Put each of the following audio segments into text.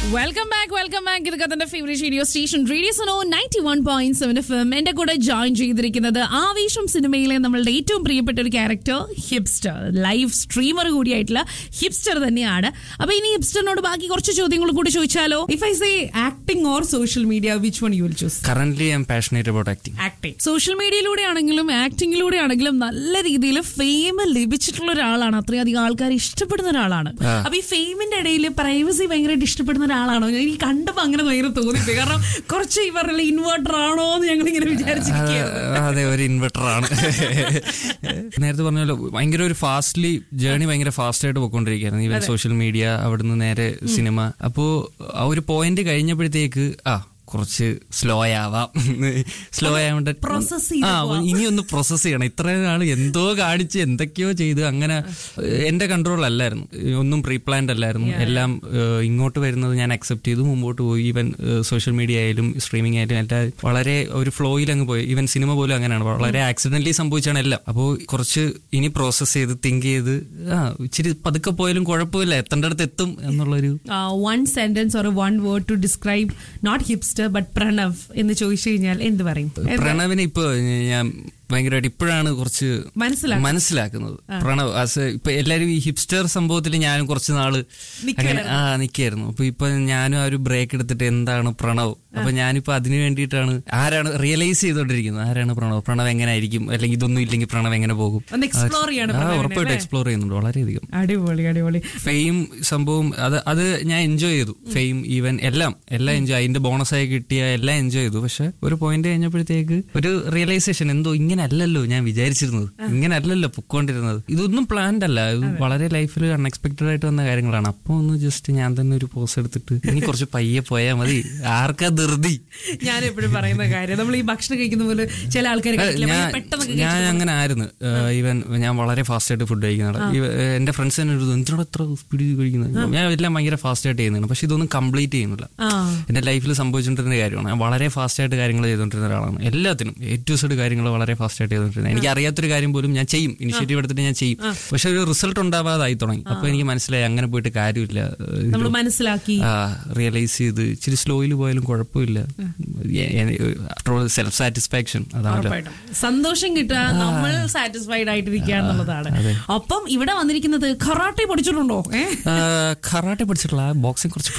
Welcome back welcome back ഇത് കഥന്റെ favourite radio station radio സനോ ninety one point seven F M എന്റെ കൂടെ ജോയിൻ ചെയ്തിരിക്കുന്നത് ആവേശം സിനിമയിലെ നമ്മളുടെ ഏറ്റവും പ്രിയപ്പെട്ട ഒരു ക്യാരക്ടർ ഹിപ്സ്റ്റർ ലൈവ് സ്ട്രീമർ കൂടിയായിട്ടുള്ള ഹിപ്സ്റ്റർ തന്നെയാണ് അപ്പൊ ഇനി ഹിപ്സ്റ്ററിനോട് ബാക്കി കുറച്ച് ചോദ്യങ്ങൾ കൂടി ചോദിച്ചാലോ if I say acting or social media which one you will choose current I am passionate about acting acting social മീഡിയയിലൂടെ ആണെങ്കിലും ആക്ടിങ്ങിലൂടെ ആണെങ്കിലും നല്ല രീതിയിൽ ഫെയിം ലഭിച്ചിട്ടുള്ള ഒരാളാണ് അത്രയധികം ആൾക്കാർ ഇഷ്ടപ്പെടുന്ന ഒരാളാണ് അപ്പൊ ഈ ഫെയിമിന്റെ ഇടയിൽ പ്രൈവസി ഭയങ്കരമായിട്ട് ഇഷ്ടപ്പെടുന്ന ഒരാളാണോ എനിക്ക് കണ്ടപ്പോ അങ്ങനെ ഭയങ്കര തോന്നിപ്പോയി കാരണം കുറച്ച് ഈ പറഞ്ഞ ഇൻവെർട്ടർ ആണോ എന്ന് ഞങ്ങൾ ഇങ്ങനെ വിചാരിച്ചിരിക്കുകയാണ് അതെ ഒരു ഇൻവെർട്ടർ ആണ് നേരത്തെ പറഞ്ഞല്ലോ ഭയങ്കര ഒരു ഫാസ്റ്റ്ലി ജേർണി ഭയങ്കര ഫാസ്റ്റ് ആയിട്ട് പോയിക്കൊണ്ടിരിക്കുകയായിരുന്നു ഈവൻ സോഷ്യൽ മീഡിയ അവിടുന്ന് നേരെ സിനിമ അപ്പോ ആ ഒരു പോയിന്റ് കഴിഞ്ഞപ്പോഴത്തേക്ക് ആ കുറച്ച് സ്ലോ ആവാം സ്ലോ ആവേണ്ട Process ചെയ്ത് ആ ഇനി ഒന്ന് പ്രോസസ് ചെയ്യണം ഇത്രയും നാൾ എന്തോ കാണിച്ച് എന്തൊക്കെയോ ചെയ്ത് അങ്ങനെ എന്റെ കൺട്രോൾ അല്ലായിരുന്നു ഒന്നും പ്രീ പ്ലാൻഡ് അല്ലായിരുന്നു എല്ലാം ഏഹ്, ഇങ്ങോട്ട് വരുന്നത് ഞാൻ അക്സെപ്റ്റ് ചെയ്തു മുമ്പോട്ട് പോയി ഈവൻ സോഷ്യൽ മീഡിയ ആയാലും സ്ട്രീമിംഗ് ആയാലും എല്ലാം വളരെ ഒരു ഫ്ലോയിൽ അങ്ങ് പോയി ഈവൻ സിനിമ പോലും അങ്ങനെയാണ് വളരെ ആക്സിഡന്റലി സംഭവിച്ചാണ് എല്ലാം അപ്പോൾ കുറച്ച് ഇനി പ്രോസസ്സ് ചെയ്ത് തിങ്ക് ചെയ്ത് ആ ഇച്ചിരി പതുക്കെ പോയാലും കുഴപ്പമില്ല എത്തേണ്ടടുത്ത് എത്തും എന്നുള്ളൊരു one sentence or one word to describe not hipster but Pranav എന്ന് ചോദിച്ചു കഴിഞ്ഞാൽ എന്ത് പറയും പ്രണവിനെ ഇപ്പൊ ഞാൻ ഭയങ്കരമായിട്ട് ഇപ്പോഴാണ് കുറച്ച് മനസ്സിലാക്കുന്നത്. മനസ്സിലാക്കുന്നത് പ്രണവ് ആസ് ഇപ്പൊ എല്ലാരും ഈ ഹിപ്സ്റ്റർ സംഭവത്തിൽ ഞാനും കുറച്ച് നാള് അങ്ങനെ ആ നിക്കായിരുന്നു അപ്പൊ ഇപ്പൊ ഞാനും ആ ഒരു ബ്രേക്ക് എടുത്തിട്ട് എന്താണ് പ്രണവ് അപ്പൊ ഞാനിപ്പോ അതിനു വേണ്ടിയിട്ടാണ് ആരാണ് റിയലൈസ് ചെയ്തോണ്ടിരിക്കുന്നത് ആരാണ് പ്രണവ് പ്രണവ് എങ്ങനെ ആയിരിക്കും അല്ലെങ്കിൽ ഇതൊന്നും ഇല്ലെങ്കിൽ പ്രണവ് എങ്ങനെ പോകും ഒന്ന് എക്സ്പ്ലോർ ചെയ്യാണ് ആ പ്രണവിനെ, ഉറപ്പായിട്ട് അല്ലേ? എക്സ്പ്ലോർ ചെയ്യുന്നുണ്ട് വളരെയധികം അടിപൊളി അടിപൊളി ഫെയിം സംഭവം അത് അത് ഞാൻ എൻജോയ് ചെയ്തു ഫെയിം ഈവൻ എല്ലാം എല്ലാം എൻജോയ് അതിന്റെ ബോണസ് ആയി കിട്ടിയ എല്ലാം എൻജോയ് ചെയ്തു പക്ഷെ ഒരു പോയിന്റ് കഴിഞ്ഞപ്പോഴത്തേക്ക് ഒരു റിയലൈസേഷൻ എന്തോ ഇങ്ങനെ അല്ലല്ലോ ഞാൻ വിചാരിച്ചിരുന്നത് ഇങ്ങനെ അല്ലല്ലോ പൊക്കോണ്ടിരുന്നത് ഇതൊന്നും പ്ലാൻഡ് അല്ല ഇത് വളരെ ലൈഫിൽ അൺഎക്സ്പെക്ടഡ് ആയിട്ട് വന്ന കാര്യങ്ങളാണ് അപ്പൊ ഒന്ന് ജസ്റ്റ് ഞാൻ തന്നെ ഒരു പോസ് എടുത്തിട്ട് ഇനി കുറച്ച് പയ്യെ പോയാൽ മതി ആർക്കാ ധൃതി ഞാൻ എപ്പോഴും പറയുന്ന കാര്യം നമ്മൾ ഈ ഭക്ഷണം കഴിക്കുന്ന പോലെ ചില ആൾക്കാർ ഞാൻ പെട്ടെന്ന് ഞാൻ അങ്ങനെ ആയിരുന്നു ഈവൻ ഞാൻ വളരെ ഫാസ്റ്റ് ആയിട്ട് ഫുഡ് കഴിക്കുന്ന എന്റെ ഫ്രണ്ട്സ് തന്നെ ഒരു എന്തിനോട് എത്ര സ്പീഡ് കഴിക്കുന്നത് ഞാൻ എല്ലാം ഭയങ്കര ഫാസ്റ്റ് ആയിട്ട് ചെയ്യുന്നതാണ് പക്ഷെ ഇതൊന്നും കംപ്ലീറ്റ് ചെയ്യുന്നില്ല ആ എന്റെ ലൈഫിൽ സംഭവിച്ചുകൊണ്ടിരുന്ന കാര്യമാണ് ഞാൻ വളരെ ഫാസ്റ്റ് ആയിട്ട് കാര്യങ്ങൾ ചെയ്തുകൊണ്ടിരുന്ന ഒരാളാണ് എല്ലാത്തിനും എ ടു സെഡ് കാര്യങ്ങൾ വളരെ ഫാസ്റ്റ് ആയിട്ട് ചെയ്തുകൊണ്ടിരുന്നത് എനിക്ക് അറിയാത്തൊരു കാര്യം പോലും ഞാൻ ചെയ്യും ഇനിഷ്യേറ്റീവ് എടുത്തിട്ട് ഞാൻ ചെയ്യും പക്ഷെ ഒരു റിസൾട്ട് ഉണ്ടാവാതായി തുടങ്ങി അപ്പൊ എനിക്ക് മനസ്സിലായി അങ്ങനെ പോയിട്ട് കാര്യമില്ല നമ്മൾ മനസ്സിലാക്കി റിയലൈസ് ചെയ്ത് ഇച്ചിരി സ്ലോയിൽ പോയാലും കുഴപ്പമില്ല സെൽഫ് സാറ്റിസ്ഫാക്ഷൻ അതാണല്ലോ ഉറപ്പായിട്ടും സന്തോഷം കിട്ടുക നമ്മൾ സാറ്റിസ്ഫൈഡ് ആയിട്ടിരിക്കുക എന്നുള്ളതാണ് ഒപ്പം ഇവിടെ വന്നിരിക്കുന്നത് ഖറാട്ടെ പഠിച്ചിട്ടുണ്ടോ ഏ കറാട്ടെ പഠിച്ചിട്ടുള്ള ബോക്സിംഗ് കുറച്ച്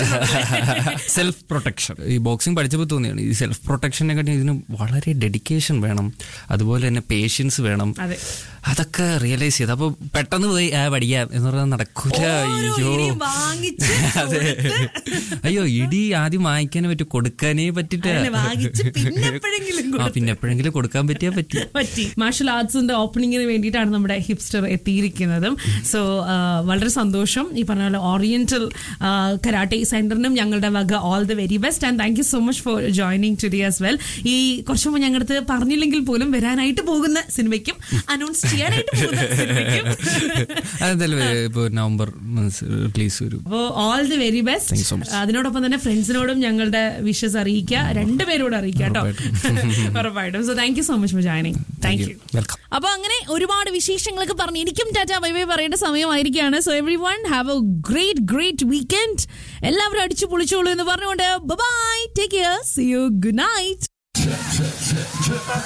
സെൽഫ് പ്രൊട്ടക്ഷൻ ഈ ബോക്സിംഗ് പഠിച്ചപ്പോൾ തോന്നിയാണ് ഈ സെൽഫ് പ്രൊട്ടക്ഷനെ കാട്ടി ഇതിന് വളരെ ഡെഡിക്കേഷൻ വേണം അതുപോലെ തന്നെ പേഷ്യൻസ് വേണം അതെ അതൊക്കെ റിയലൈസ് ചെയ്ത് അപ്പൊ പെട്ടെന്ന് പോയി ആ പഠിക്കാം എന്ന് പറഞ്ഞാൽ നടക്കൂല ഓരോ അയ്യോ ഇടിയും വാങ്ങിച്ച് അതെ അയ്യോ ഇടി ആദ്യം വാങ്ങിക്കാനേ പറ്റൂ കൊടുക്കാനേ പറ്റില്ല അങ്ങനെ വാങ്ങിച്ച് പിന്നെ എപ്പോഴെങ്കിലും ആ പിന്നെ എപ്പോഴെങ്കിലും കൊടുക്കാൻ പറ്റിയാ പറ്റി പറ്റി മാർഷൽ ആർട്സിന്റെ ഓപ്പണിങ്ങിന് വേണ്ടിയിട്ടാണ് നമ്മുടെ ഹിപ്സ്റ്റർ എത്തിയിരിക്കുന്നതും സോ വളരെ സന്തോഷം ഈ പറഞ്ഞ പോലെ ഓറിയന്റൽ കരാട്ടെ സെന്ററിനും ഞങ്ങളുടെ വക all the very best and thank you so much for joining today as well ഈ കുറച്ച് മുമ്പ് ഞങ്ങളുടെ പറഞ്ഞില്ലെങ്കിൽ പോലും വരാനായിട്ട് പോകുന്ന സിനിമയ്ക്കും അനൗൺസ് ചെയ്യാനായിട്ട് പോകുന്ന സിനിമയ്ക്കും അതെന്തായാലും ഇപ്പൊ നവംബർ റിലീസ് വരും അപ്പോൾ all the very Thank you so best much. അതിനോടൊപ്പം തന്നെ ഫ്രണ്ട്സിനോടും ഞങ്ങളുടെ വിഷസ് അറിയിക്കുക രണ്ടുപേരോട് അറിയിക്കുക കേട്ടോ ഉറപ്പായിട്ടും so thank you so much for joining thank you welcome അപ്പൊ അങ്ങനെ ഒരുപാട് വിശേഷങ്ങളൊക്കെ പറഞ്ഞ് എനിക്കും ടാറ്റ ബൈ ബൈ പറയേണ്ട സമയമായിരിക്കുകയാണ് so everyone have a great great weekend എല്ലാവരും അടിച്ചു പൊളിച്ചോളൂ എന്ന് പറഞ്ഞുകൊണ്ട് bye take care see you good night